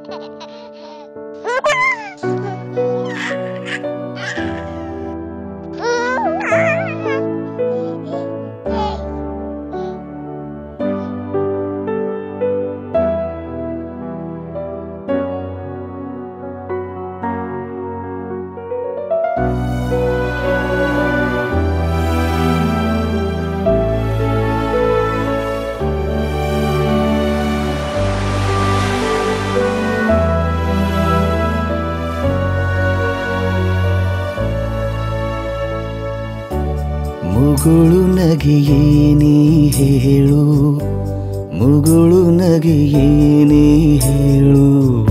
ಮುಗುಳು ನಗೆಯೇನೇ ಹೇಳು ಮುಗುಳು ನಗೆಯೇನೇ ಹೇಳು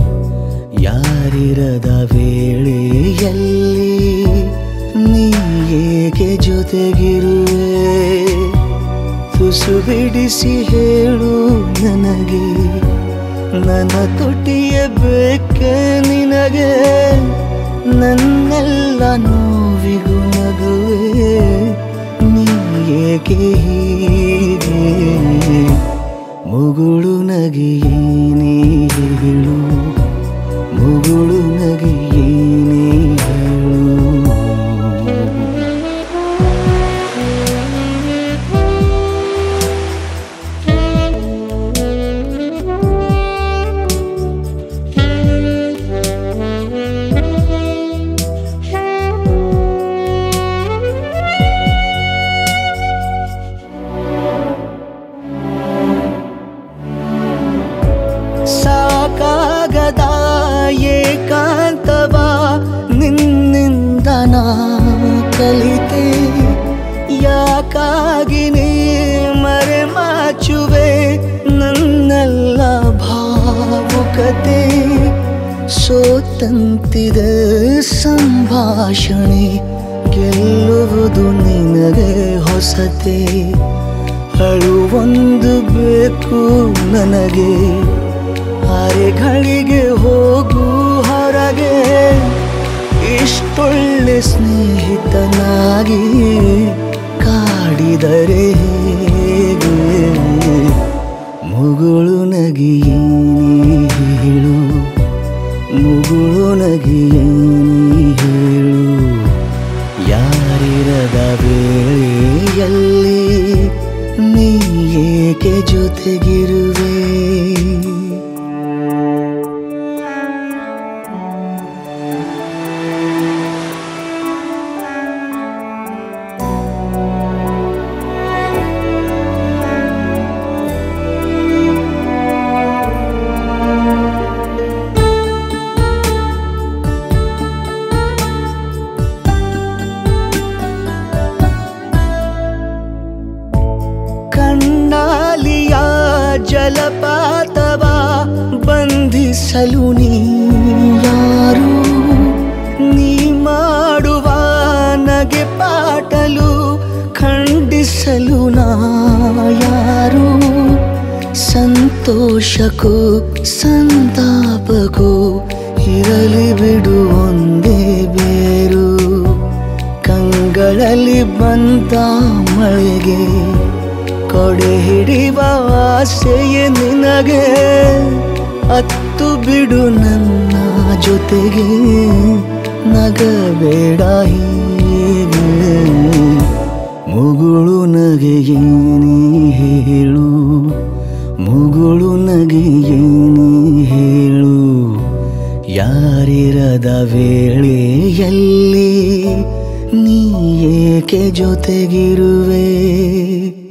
ಯಾರಿರದ ವೇಳೆಯಲ್ಲಿ ನೀ ಏಕೆ ಜೊತೆಗಿರುವೆ ತುಸು ಬಿಡಿಸಿ ಹೇಳು ನನಗೆ ನನ್ನ ತೊಟ್ಟಿಯ ಬೇಕೆ ನಿನಗೆ ನನ್ನೆಲ್ಲ ನೋವಿಗೂ ನಗುವೆ ನೀ ಏಕೆ ಹೀಗೆ ಮುಗುಳು ನಗೆಯೇನೇ ಹೇಳು ಮುಗುಳು ನಗೆಯೇನೇ ಹೇಳು ಸಾಕಾಗದ ಏಕಾಂತವ ನಿನ್ನಿಂದ ನಾ ಕಲಿತೆ ಯಾಕಾಗಿ ನೀ ಮರೆ ಮಾಚುವೆ ನನ್ನೆಲ್ಲ ಭಾವುಕತೆ ಸೋತಂತಿದೆ ಸಂಭಾಷಣೆ ಗೆಲ್ಲುವುದು ನಿನಗೆ ಹೊಸತೆ ಅಳುವೊಂದು ಬೇಕು ನನಗೆ ಅರೆಗಳಿಗೆ ಹೋಗು ಹೊರಗೆ ಇಷ್ಟೊಳ್ಳೆ ಸ್ನೇಹಿತನಾಗಿ ಕಾಡಿದರೆ ಹೇಗೆ ಮುಗುಳು ನಗಿಯೇನೇ ಹೇಳು ಮುಗುಳು ನಗಿಯೇನೇ ಹೇಳು ಯಾರಿರದ ವೇಳೆಯಲ್ಲಿ ನೀ ಏಕೆ ಜೊತೆಗಿರುವೆ ಕಣ್ಣಾಲಿಯ ಜಲಪಾತವ ಬಂಧಿಸಲು ನೀ ಯಾರು ನೀ ಮಾಡುವ ನಗೆ ಪಾಟಲು ಖಂಡಿಸಲು ನಾ ಯಾರು ಸಂತೋಷಕ್ಕೂ ಸಂತಾಪಕ್ಕೂ ಇರಲಿ ಬಿಡು ಒಂದೇ ಬೇರು ಕಂಗಳಲ್ಲಿ ಬಂದ ಮಳೆಗೆ ಕೊಡೆ ಹಿಡಿಯುವ ಆಸೆಯೇ ನಿನಗೆ ಅತ್ತು ಬಿಡು ನನ್ನ ಜೊತೆಗೆ ನಗಬೇಡ ಹೀಗೆ ಮುಗುಳು ನಗೆಯೇನೇ ಹೇಳು ಮುಗುಳು ನಗೆಯೇನೇ ಹೇಳು ಯಾರಿರದ ವೇಳೆಯಲ್ಲಿ ನೀ ಏಕೆ ಜೊತೆಗಿರುವೆ